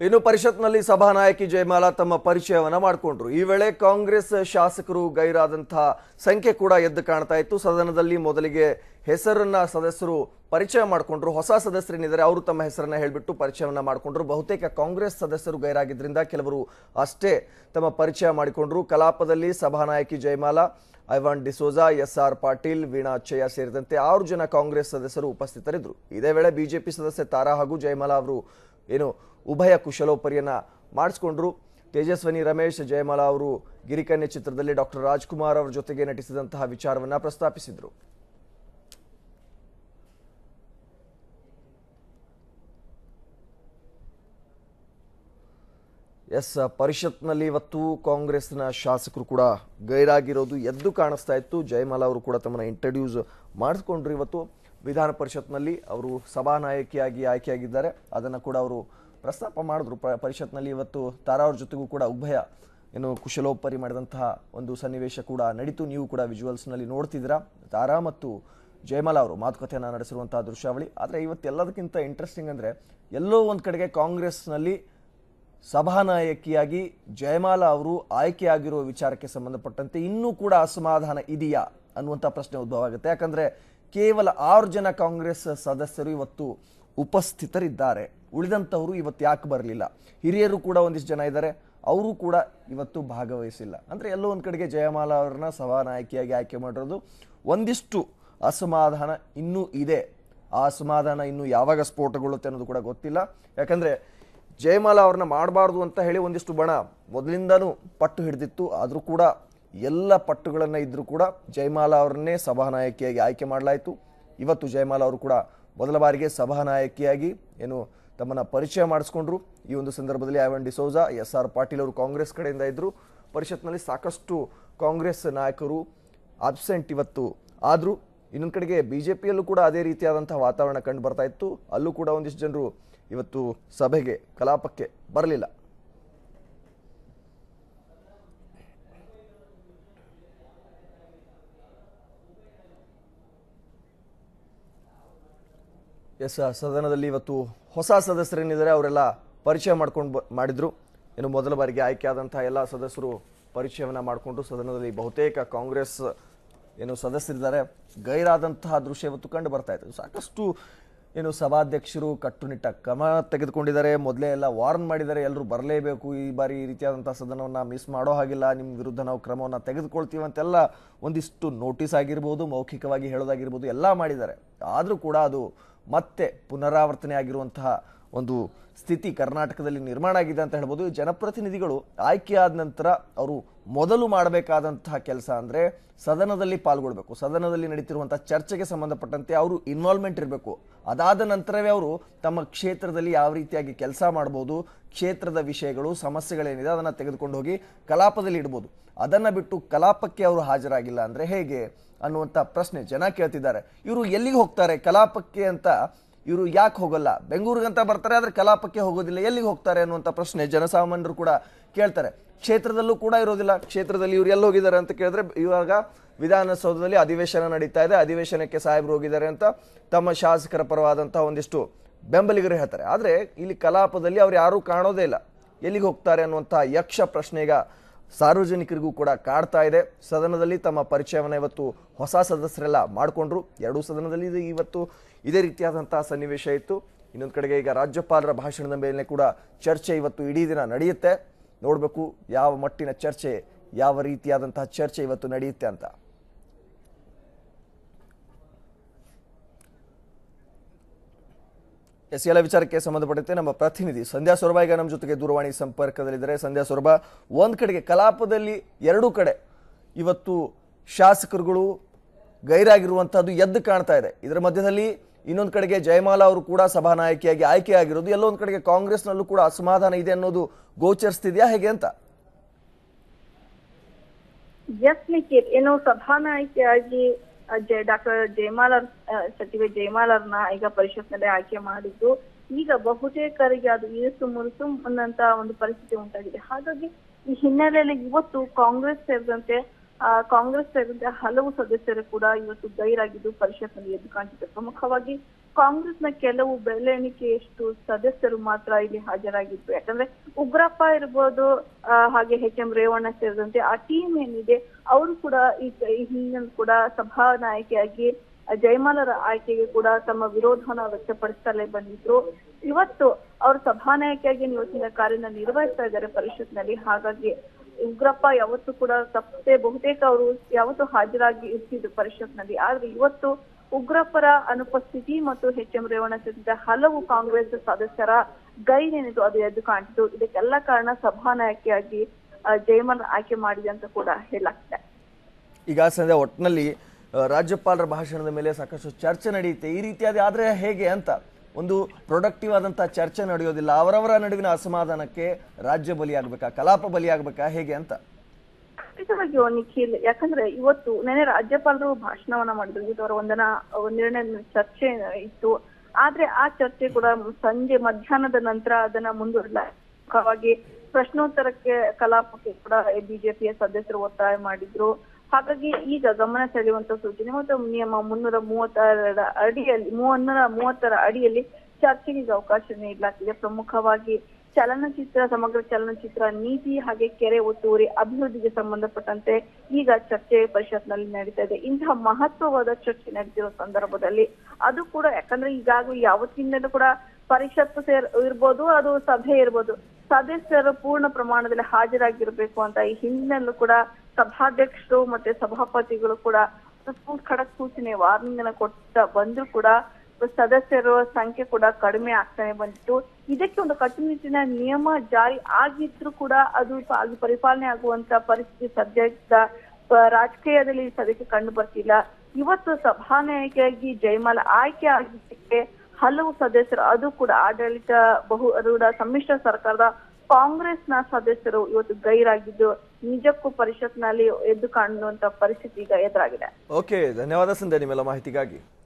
ಇನ್ನು ಪರಿಷತ್ನಲ್ಲಿ ಸಭಾನಾಯಕಿ ಜಯಮಾಲಾ ತಮ್ಮ ಪರಿಚಯವನ್ನ ಮಾಡಿಕೊಂಡ್ರು ಈ ವೇಳೆ ಕಾಂಗ್ರೆಸ್ ಶಾಸಕರು ಗೈರಾದಂತಹ ಸಂಖ್ಯೆ ಕೂಡ ಎದ್ದು ಕಾಣ್ತಾ ಇತ್ತು ಸದನದಲ್ಲಿ ಮೊದಲಿಗೆ ಹೆಸರನ್ನ ಸದಸ್ಯರು ಪರಿಚಯ ಮಾಡಿಕೊಂಡ್ರು ಹೊಸ ಸದಸ್ಯರೇನಿದ್ದಾರೆ ಅವರು ತಮ್ಮ ಹೆಸರನ್ನ ಹೇಳಿಬಿಟ್ಟು ಪರಿಚಯವನ್ನ ಮಾಡಿಕೊಂಡ್ರು ಬಹುತೇಕ ಕಾಂಗ್ರೆಸ್ ಸದಸ್ಯರು ಗೈರಾಗಿದ್ರಿಂದ ಕೆಲವರು ಅಷ್ಟೇ ತಮ್ಮ ಪರಿಚಯ ಮಾಡಿಕೊಂಡ್ರು ಕಲಾಪದಲ್ಲಿ ಸಭಾನಾಯಕಿ ಜಯಮಾಲಾ ಐವಾನ್ ಡಿಸೋಜಾ ಎಸ್ ಆರ್ ಪಾಟೀಲ್ ವೀಣಾ ಅಚ್ಚಯ್ಯ ಸೇರಿದಂತೆ ಆರು ಜನ ಕಾಂಗ್ರೆಸ್ ಸದಸ್ಯರು ಉಪಸ್ಥಿತರಿದ್ದರು ಇದೇ ವೇಳೆ ಬಿಜೆಪಿ ಸದಸ್ಯೆ ತಾರಾ ಹಾಗೂ ಜಯಮಾಲಾ ಅವರು ಏನು ಉಭಯ ಕುಶಲೋಪರಿಯನ್ನ ಮಾಡಿಸ್ಕೊಂಡ್ರು ತೇಜಸ್ವಿನಿ ರಮೇಶ್ ಜಯಮಾಲಾ ಅವರು ಗಿರಿಕನ್ಯೆ ಚಿತ್ರದಲ್ಲಿ ಡಾಕ್ಟರ್ ರಾಜ್ಕುಮಾರ್ ಅವರ ಜೊತೆಗೆ ನಟಿಸಿದಂತಹ ವಿಚಾರವನ್ನ ಪ್ರಸ್ತಾಪಿಸಿದ್ರು ಎಸ್ ಪರಿಷತ್ನಲ್ಲಿ ಇವತ್ತು ಕಾಂಗ್ರೆಸ್ನ ಶಾಸಕರು ಕೂಡ ಗೈರಾಗಿರೋದು ಎದ್ದು ಕಾಣಿಸ್ತಾ ಇತ್ತು ಜಯಮಾಲಾ ಅವರು ಕೂಡ ತಮ್ಮನ್ನ ಇಂಟ್ರಡ್ಯೂಸ್ ಮಾಡಿಸ್ಕೊಂಡ್ರು ಇವತ್ತು ವಿಧಾನ ಪರಿಷತ್ನಲ್ಲಿ ಅವರು ಸಭಾನಾಯಕಿಯಾಗಿ ಆಯ್ಕೆಯಾಗಿದ್ದಾರೆ ಅದನ್ನು ಕೂಡ ಅವರು ಪ್ರಸ್ತಾಪ ಮಾಡಿದ್ರು ಪ- ಪರಿಷತ್ನಲ್ಲಿ ಇವತ್ತು ತಾರಾ ಅವ್ರ ಜೊತೆಗೂ ಕೂಡ ಉಭಯ ಏನು ಕುಶಲೋಪರಿ ಮಾಡಿದಂತಹ ಒಂದು ಸನ್ನಿವೇಶ ಕೂಡ ನಡೀತು ನೀವು ಕೂಡ ವಿಜುವಲ್ಸ್ನಲ್ಲಿ ನೋಡ್ತಿದ್ದೀರಾ ತಾರಾ ಮತ್ತು ಜಯಮಾಲಾ ಅವರು ಮಾತುಕತೆಯನ್ನು ನಡೆಸಿರುವಂತಹ ದೃಶ್ಯಾವಳಿ ಆದರೆ ಇವತ್ತೆಲ್ಲದಕ್ಕಿಂತ ಇಂಟ್ರೆಸ್ಟಿಂಗ್ ಅಂದರೆ ಎಲ್ಲೋ ಒಂದು ಕಡೆಗೆ ಕಾಂಗ್ರೆಸ್ನಲ್ಲಿ ಸಭಾನಾಯಕಿಯಾಗಿ ಜಯಮಾಲಾ ಅವರು ಆಯ್ಕೆಯಾಗಿರುವ ವಿಚಾರಕ್ಕೆ ಸಂಬಂಧಪಟ್ಟಂತೆ ಇನ್ನೂ ಕೂಡ ಅಸಮಾಧಾನ ಇದೆಯಾ ಅನ್ನುವಂಥ ಪ್ರಶ್ನೆ ಉದ್ಭವ ಆಗುತ್ತೆ ಯಾಕಂದ್ರೆ ಕೇವಲ ಆರು ಜನ ಕಾಂಗ್ರೆಸ್ ಸದಸ್ಯರು ಇವತ್ತು ಉಪಸ್ಥಿತರಿದ್ದಾರೆ ಉಳಿದಂಥವರು ಇವತ್ತು ಯಾಕೆ ಬರಲಿಲ್ಲ ಹಿರಿಯರು ಕೂಡ ಒಂದಿಷ್ಟು ಜನ ಇದ್ದಾರೆ ಅವರು ಕೂಡ ಇವತ್ತು ಭಾಗವಹಿಸಿಲ್ಲ ಅಂದ್ರೆ ಎಲ್ಲೋ ಒಂದು ಕಡೆಗೆ ಜಯಮಾಲಾ ಅವರನ್ನ ಸಭಾನಾಯಕಿಯಾಗಿ ಆಯ್ಕೆ ಮಾಡಿರೋದು ಒಂದಿಷ್ಟು ಅಸಮಾಧಾನ ಇನ್ನೂ ಇದೆ ಆ ಅಸಮಾಧಾನ ಇನ್ನು ಯಾವಾಗ ಸ್ಫೋಟಗೊಳ್ಳುತ್ತೆ ಅನ್ನೋದು ಕೂಡ ಗೊತ್ತಿಲ್ಲ ಯಾಕಂದ್ರೆ ಜಯಮಾಲಾ ಅವ್ರನ್ನ ಮಾಡಬಾರ್ದು ಅಂತ ಹೇಳಿ ಒಂದಿಷ್ಟು ಬಣ ಮೊದಲಿಂದನೂ ಪಟ್ಟು ಹಿಡಿದಿತ್ತು ಆದರೂ ಕೂಡ ಎಲ್ಲ ಪಟ್ಟುಗಳನ್ನ ಇದ್ರೂ ಕೂಡ ಜಯಮಾಲಾ ಅವ್ರನ್ನೇ ಸಭಾನಾಯಕಿಯಾಗಿ ಆಯ್ಕೆ ಮಾಡಲಾಯಿತು ಇವತ್ತು ಜಯಮಾಲಾ ಅವರು ಕೂಡ ಮೊದಲ ಬಾರಿಗೆ ಸಭಾನಾಯಕಿಯಾಗಿ ಏನು ತಮ್ಮನ್ನ ಪರಿಚಯ ಮಾಡಿಸ್ಕೊಂಡ್ರು ಈ ಒಂದು ಸಂದರ್ಭದಲ್ಲಿ ಐವನ್ ಡಿಸೋಜಾ ಎಸ್ ಆರ್ ಪಾಟೀಲ್ ಅವರು ಕಾಂಗ್ರೆಸ್ ಕಡೆಯಿಂದ ಇದ್ರು ಪರಿಷತ್ನಲ್ಲಿ ಸಾಕಷ್ಟು ಕಾಂಗ್ರೆಸ್ ನಾಯಕರು ಅಬ್ಸೆಂಟ್ ಇವತ್ತು ಆದರೂ ಇನ್ನೊಂದು ಕಡೆಗೆ ಬಿಜೆಪಿಯಲ್ಲೂ ಕೂಡ ಅದೇ ರೀತಿಯಾದಂತಹ ವಾತಾವರಣ ಕಂಡು ಬರ್ತಾ ಇತ್ತು ಅಲ್ಲೂ ಕೂಡ ಒಂದಿಷ್ಟು ಜನರು ಇವತ್ತು ಸಭೆಗೆ ಕಲಾಪಕ್ಕೆ ಬರಲಿಲ್ಲ ಎಸ್ ಸದನದಲ್ಲಿ ಇವತ್ತು ಹೊಸ ಸದಸ್ಯರೇನಿದ್ದಾರೆ ಅವರೆಲ್ಲ ಪರಿಚಯ ಮಾಡ್ಕೊಂಡು ಬ- ಮಾಡಿದ್ರು ಇನ್ನು ಮೊದಲ ಬಾರಿಗೆ ಆಯ್ಕೆಯಾದಂತಹ ಎಲ್ಲ ಸದಸ್ಯರು ಪರಿಚಯವನ್ನ ಮಾಡಿಕೊಂಡು ಸದನದಲ್ಲಿ ಬಹುತೇಕ ಕಾಂಗ್ರೆಸ್ ಏನು ಸದಸ್ಯರಿದ್ದಾರೆ ಗೈರಾದಂತಹ ದೃಶ್ಯ ಇವತ್ತು ಕಂಡು ಬರ್ತಾ ಇದೆ ಸಾಕಷ್ಟು ಏನು ಸಭಾಧ್ಯಕ್ಷರು ಕಟ್ಟುನಿಟ್ಟ ಕ್ರಮ ತೆಗೆದುಕೊಂಡಿದ್ದಾರೆ ಮೊದಲೇ ಎಲ್ಲ ವಾರ್ನ್ ಮಾಡಿದ್ದಾರೆ ಎಲ್ಲರೂ ಬರಲೇಬೇಕು ಈ ಬಾರಿ ಈ ರೀತಿಯಾದಂತಹ ಸದನವನ್ನ ಮಿಸ್ ಮಾಡೋ ಹಾಗಿಲ್ಲ ನಿಮ್ಮ ವಿರುದ್ಧ ನಾವು ಕ್ರಮವನ್ನು ತೆಗೆದುಕೊಳ್ತೀವಿ ಅಂತೆಲ್ಲ ಒಂದಿಷ್ಟು ನೋಟಿಸ್ ಆಗಿರ್ಬೋದು ಮೌಖಿಕವಾಗಿ ಹೇಳೋದಾಗಿರ್ಬೋದು ಎಲ್ಲ ಮಾಡಿದ್ದಾರೆ ಆದರೂ ಕೂಡ ಅದು ಮತ್ತೆ ಪುನರಾವರ್ತನೆ ಆಗಿರುವಂತಹ ಒಂದು ಸ್ಥಿತಿ ಕರ್ನಾಟಕದಲ್ಲಿ ನಿರ್ಮಾಣ ಆಗಿದೆ ಅಂತ ಹೇಳ್ಬೋದು ಈ ಜನಪ್ರತಿನಿಧಿಗಳು ಆಯ್ಕೆಯಾದ ನಂತರ ಅವರು ಮೊದಲು ಮಾಡಬೇಕಾದಂತಹ ಕೆಲಸ ಅಂದ್ರೆ ಸದನದಲ್ಲಿ ಪಾಲ್ಗೊಳ್ಬೇಕು ಸದನದಲ್ಲಿ ನಡೀತಿರುವಂತಹ ಚರ್ಚೆಗೆ ಸಂಬಂಧಪಟ್ಟಂತೆ ಅವರು ಇನ್ವಾಲ್ವ್ಮೆಂಟ್ ಇರಬೇಕು ಅದಾದ ನಂತರವೇ ಅವರು ತಮ್ಮ ಕ್ಷೇತ್ರದಲ್ಲಿ ಯಾವ ರೀತಿಯಾಗಿ ಕೆಲಸ ಮಾಡ್ಬೋದು ಕ್ಷೇತ್ರದ ವಿಷಯಗಳು ಸಮಸ್ಯೆಗಳೇನಿದೆ ಅದನ್ನ ತೆಗೆದುಕೊಂಡು ಹೋಗಿ ಕಲಾಪದಲ್ಲಿ ಇಡ್ಬೋದು ಅದನ್ನ ಬಿಟ್ಟು ಕಲಾಪಕ್ಕೆ ಅವರು ಹಾಜರಾಗಿಲ್ಲ ಅಂದ್ರೆ ಹೇಗೆ ಅನ್ನುವಂಥ ಪ್ರಶ್ನೆ ಜನ ಕೇಳ್ತಿದ್ದಾರೆ ಇವರು ಎಲ್ಲಿಗೆ ಹೋಗ್ತಾರೆ ಕಲಾಪಕ್ಕೆ ಅಂತ ಇವರು ಯಾಕೆ ಹೋಗಲ್ಲ ಬೆಂಗಳೂರಿಗಂತ ಬರ್ತಾರೆ ಆದ್ರೆ ಕಲಾಪಕ್ಕೆ ಹೋಗೋದಿಲ್ಲ ಎಲ್ಲಿಗೆ ಹೋಗ್ತಾರೆ ಅನ್ನುವಂಥ ಪ್ರಶ್ನೆ ಜನಸಾಮಾನ್ಯರು ಕೂಡ ಕೇಳ್ತಾರೆ ಕ್ಷೇತ್ರದಲ್ಲೂ ಕೂಡ ಇರೋದಿಲ್ಲ ಕ್ಷೇತ್ರದಲ್ಲಿ ಇವ್ರು ಎಲ್ಲಿ ಹೋಗಿದ್ದಾರೆ ಅಂತ ಕೇಳಿದ್ರೆ ಇವಾಗ ವಿಧಾನಸೌಧದಲ್ಲಿ ಅಧಿವೇಶನ ನಡೀತಾ ಇದೆ ಅಧಿವೇಶನಕ್ಕೆ ಸಾಹೇಬ್ರು ಹೋಗಿದ್ದಾರೆ ಅಂತ ತಮ್ಮ ಶಾಸಕರ ಪರವಾದಂತಹ ಒಂದಿಷ್ಟು ಬೆಂಬಲಿಗರು ಹೇಳ್ತಾರೆ ಆದ್ರೆ ಇಲ್ಲಿ ಕಲಾಪದಲ್ಲಿ ಅವ್ರು ಯಾರೂ ಕಾಣೋದೇ ಇಲ್ಲ ಎಲ್ಲಿಗೆ ಹೋಗ್ತಾರೆ ಅನ್ನುವಂಥ ಯಕ್ಷ ಪ್ರಶ್ನೆಗ ಸಾರ್ವಜನಿಕರಿಗೂ ಕೂಡ ಕಾಡ್ತಾ ಇದೆ ಸದನದಲ್ಲಿ ತಮ್ಮ ಪರಿಚಯವನ್ನ ಇವತ್ತು ಹೊಸ ಸದಸ್ಯರೆಲ್ಲ ಮಾಡಿಕೊಂಡ್ರು ಎರಡೂ ಸದನದಲ್ಲಿ ಇದು ಇವತ್ತು ಇದೇ ರೀತಿಯಾದಂತಹ ಸನ್ನಿವೇಶ ಇತ್ತು ಇನ್ನೊಂದು ಕಡೆಗೆ ಈಗ ರಾಜ್ಯಪಾಲರ ಭಾಷಣದ ಮೇಲೆ ಕೂಡ ಚರ್ಚೆ ಇವತ್ತು ಇಡೀ ದಿನ ನಡೆಯುತ್ತೆ ನೋಡಬೇಕು ಯಾವ ಮಟ್ಟಿನ ಚರ್ಚೆ ಯಾವ ರೀತಿಯಾದಂತಹ ಚರ್ಚೆ ಇವತ್ತು ನಡೆಯುತ್ತೆ ಅಂತ ಎಸ್ ಎಲ್ಲ ವಿಚಾರಕ್ಕೆ ಸಂಬಂಧಪಟ್ಟಂತೆ ನಮ್ಮ ಪ್ರತಿನಿಧಿ ಸಂಧ್ಯಾ ಸೊರಬ ಈಗ ನಮ್ಮ ಜೊತೆಗೆ ದೂರವಾಣಿ ಸಂಪರ್ಕದಲ್ಲಿದ್ದಾರೆ ಸಂಧ್ಯಾ ಸೊರಬ ಒಂದ್ ಕಡೆಗೆ ಕಲಾಪದಲ್ಲಿ ಎರಡೂ ಕಡೆ ಇವತ್ತು ಶಾಸಕರುಗಳು ಗೈರಾಗಿರುವಂತಹದ್ದು ಎದ್ದು ಕಾಣ್ತಾ ಇದೆ ಇದರ ಮಧ್ಯದಲ್ಲಿ ಇನ್ನೊಂದು ಕಡೆಗೆ ಜಯಮಾಲಾ ಅವರು ಕೂಡ ಸಭಾನಾಯಕಿಯಾಗಿ ಆಯ್ಕೆಯಾಗಿರೋದು ಎಲ್ಲೊಂದು ಕಡೆಗೆ ಕಾಂಗ್ರೆಸ್ನಲ್ಲೂ ಕೂಡ ಅಸಮಾಧಾನ ಇದೆ ಅನ್ನೋದು ಗೋಚರಿಸ್ತಿದ್ಯಾ ಹೇಗೆ ಅಂತ ಎಸ್ ನಿಖಿಲ್ ಏನು ಸಭಾನಾಯಕಿಯಾಗಿ ಜಯ ಡಾಕ್ಟರ್ ಜಯಮಾಲ ಸಚಿವೆ ಜಯಮಾಲರ್ನ ಈಗ ಪರಿಷತ್ನಲ್ಲಿ ಆಯ್ಕೆ ಮಾಡಿದ್ದು ಈಗ ಬಹುತೇಕರಿಗೆ ಅದು ಇರುಸು ಮುರುಸು ಅನ್ನಂತ ಒಂದು ಪರಿಸ್ಥಿತಿ ಉಂಟಾಗಿದೆ ಹಾಗಾಗಿ ಈ ಹಿನ್ನೆಲೆಯಲ್ಲಿ ಇವತ್ತು ಕಾಂಗ್ರೆಸ್ ಸೇರಿದಂತೆ ಆ, ಕಾಂಗ್ರೆಸ್ ಸೇರಿದಂತೆ ಹಲವು ಸದಸ್ಯರು ಕೂಡ ಇವತ್ತು ಗೈರಾಗಿದ್ದು ಪರಿಷತ್ನಲ್ಲಿ ಎದ್ದು ಕಾಣ್ತಿದೆ ಪ್ರಮುಖವಾಗಿ ಕಾಂಗ್ರೆಸ್ನ ಕೆಲವು ಬೆರಳೆಣಿಕೆಯಷ್ಟು ಸದಸ್ಯರು ಮಾತ್ರ ಇಲ್ಲಿ ಹಾಜರಾಗಿದ್ರು ಯಾಕಂದ್ರೆ ಉಗ್ರಪ್ಪ ಇರ್ಬೋದು ಆ, ಹಾಗೆ ಎಚ್ ಎಂ ರೇವಣ್ಣ ಸೇರಿದಂತೆ ಆ ಟೀಮ್ ಏನಿದೆ ಅವರು ಕೂಡ ಈ ಈ ಹಿಂದಿನ ಕೂಡ ಸಭಾ ನಾಯಕಿಯಾಗಿ ಜಯಮಾಲರ ಆಯ್ಕೆಗೆ ಕೂಡ ತಮ್ಮ ವಿರೋಧನ ವ್ಯಕ್ತಪಡಿಸ್ತಲೇ ಬಂದಿದ್ರು ಇವತ್ತು ಅವರು ಸಭಾನಾಯಕಿಯಾಗಿ ಇವತ್ತಿನ ಕಾರ್ಯನ ನಿರ್ವಹಿಸ್ತಾ ಇದ್ದಾರೆ ಪರಿಷತ್ನಲ್ಲಿ ಹಾಗಾಗಿ ಉಗ್ರಪ್ಪ ಯಾವತ್ತೂ ಕೂಡ ತಪ್ಪದೆ ಬಹುತೇಕ ಅವರು ಯಾವತ್ತೂ ಹಾಜರಾಗಿ ಇರ್ತಿದ್ರು ಪರಿಷತ್ನಲ್ಲಿ ಆದ್ರೆ ಇವತ್ತು ಉಗ್ರಪ್ಪರ ಅನುಪಸ್ಥಿತಿ ಮತ್ತು ಎಚ್ ಎಂ ರೇವಣ್ಣ ಸೇರಿದಂತೆ ಹಲವು ಕಾಂಗ್ರೆಸ್ ಸದಸ್ಯರ ಗೈರೇನಿದು ಅದು ಎದ್ದು ಕಾಣ್ತಿತ್ತು ಇದಕ್ಕೆಲ್ಲ ಕಾರಣ ಸಭಾನಾಯಕಿಯಾಗಿ ಆ, ಜಯಮಾಲ ಆಯ್ಕೆ ಮಾಡಿದೆ ಅಂತ ಕೂಡ ಹೇಳಲಾಗ್ತದೆ ಈಗ ಸಂಧ್ಯಾ ಒಟ್ಟಿನಲ್ಲಿ ಆ, ರಾಜ್ಯಪಾಲರ ಭಾಷಣದ ಮೇಲೆ ಸಾಕಷ್ಟು ಚರ್ಚೆ ನಡೆಯುತ್ತೆ ಈ ರೀತಿಯಾದ ಆದ್ರೆ ಹೇಗೆ ಅಂತ ಒಂದು ಪ್ರೊಡಕ್ಟಿವ್ ಆದಂತಹ ಚರ್ಚೆ ನಡೆಯೋದಿಲ್ಲ ಅವರವರ ನಡುವಿನ ಅಸಮಾಧಾನಕ್ಕೆ ರಾಜ್ಯ ಬಲಿಯಾಗಬೇಕಾ ಕಲಾಪ ಬಲಿಯಾಗಬೇಕಾ ಹೇಗೆ ಅಂತ ಖಂಡಿತವಾಗಿಯೂ ನಿಖಿಲ್ ಯಾಕಂದ್ರೆ ಇವತ್ತು ನೆನೆ ರಾಜ್ಯಪಾಲರು ಭಾಷಣವನ್ನ ಮಾಡಿದ್ರು ಇದು ಅವರ ಒಂದನ ಒಂದೆರಡನೇ ಚರ್ಚೆ ಇತ್ತು ಆದ್ರೆ ಆ ಚರ್ಚೆ ಕೂಡ ಸಂಜೆ ಮಧ್ಯಾಹ್ನದ ನಂತರ ಅದನ್ನ ಮುಂದುವರಲಾಗಿ ಪ್ರಶ್ನೋತ್ತರಕ್ಕೆ ಕಲಾಪಕ್ಕೆ ಕೂಡ ಬಿಜೆಪಿಯ ಸದಸ್ಯರು ಒತ್ತಾಯ ಮಾಡಿದ್ರು ಹಾಗಾಗಿ ಈಗ ಗಮನ ಸೆಳೆಯುವಂತ ಸೂಚನೆ ಮತ್ತು ನಿಯಮ ಮುನ್ನೂರ ಮೂವತ್ತರ ಅಡಿಯಲ್ಲಿ ಮುನ್ನೂರ ಮೂವತ್ತರ ಅಡಿಯಲ್ಲಿ ಚರ್ಚೆಗೆ ಈಗ ಅವಕಾಶ ನೀಡಲಾಗಿದೆ ಪ್ರಮುಖವಾಗಿ ಚಲನಚಿತ್ರ ಸಮಗ್ರ ಚಲನಚಿತ್ರ ನೀತಿ ಹಾಗೆ ಕೆರೆ ಒತ್ತುವರಿ ಅಭಿವೃದ್ಧಿಗೆ ಸಂಬಂಧಪಟ್ಟಂತೆ ಈಗ ಚರ್ಚೆ ಪರಿಷತ್ನಲ್ಲಿ ನಡೀತಾ ಇದೆ ಇಂತಹ ಮಹತ್ವವಾದ ಚರ್ಚೆ ನಡೀತಿರೋ ಸಂದರ್ಭದಲ್ಲಿ ಅದು ಕೂಡ ಯಾಕಂದ್ರೆ ಈಗಾಗಲೇ ಯಾವತ್ತಿಂದಲೂ ಕೂಡ ಪರಿಷತ್ತು ಸೇರ್ ಇರ್ಬೋದು ಅದು ಸಭೆ ಇರ್ಬೋದು ಸದಸ್ಯರು ಪೂರ್ಣ ಪ್ರಮಾಣದಲ್ಲಿ ಹಾಜರಾಗಿರ್ಬೇಕು ಅಂತ ಈ ಹಿಂದಿನಲ್ಲೂ ಕೂಡ ಸಭಾಧ್ಯಕ್ಷರು ಮತ್ತೆ ಸಭಾಪತಿಗಳು ಕೂಡ ಸೂ- ಖಡಕ್ ಸೂಚನೆ ವಾರ್ನಿಂಗ್ ಅನ್ನ ಕೊಟ್ಟ ಬಂದ್ರು ಕೂಡ ಸದಸ್ಯರ ಸಂಖ್ಯೆ ಕೂಡ ಕಡಿಮೆ ಆಗ್ತಾನೆ ಬಂದಿತ್ತು ಇದಕ್ಕೆ ಒಂದು ಕಟ್ಟುನಿಟ್ಟಿನ ನಿಯಮ ಜಾರಿ ಆಗಿದ್ರು ಕೂಡ ಅದು ಪ- ಅದು ಪರಿಪಾಲನೆ ಆಗುವಂತ ಪರಿಸ್ಥಿತಿ ಸದ್ಯದ ಪ- ರಾಜಕೀಯದಲ್ಲಿ ಸದ್ಯಕ್ಕೆ ಕಂಡು ಬರ್ತಿಲ್ಲ ಇವತ್ತು ಸಭಾನಾಯಕಿಯಾಗಿ ಜಯಮಾಲ ಆಯ್ಕೆ ಆಗಿದ್ದಕ್ಕೆ ಹಲವು ಸದಸ್ಯರು ಅದು ಕೂಡ ಆಡಳಿತ ಬಹು ರೂಢ ಸಮ್ಮಿಶ್ರ ಸರ್ಕಾರದ ಕಾಂಗ್ರೆಸ್ನ ಸದಸ್ಯರು ಇವತ್ತು ಗೈರಾಗಿದ್ದು ನಿಜಕ್ಕೂ ಪರಿಷತ್ನಲ್ಲಿ ಎದ್ದು ಕಾಣುವಂತ ಪರಿಸ್ಥಿತಿ ಈಗ ಎದುರಾಗಿದೆ ಓಕೆ ಧನ್ಯವಾದ ಸಂಧ್ಯಾ ನಿಮ್ಮೆಲ್ಲ ಮಾಹಿತಿಗಾಗಿ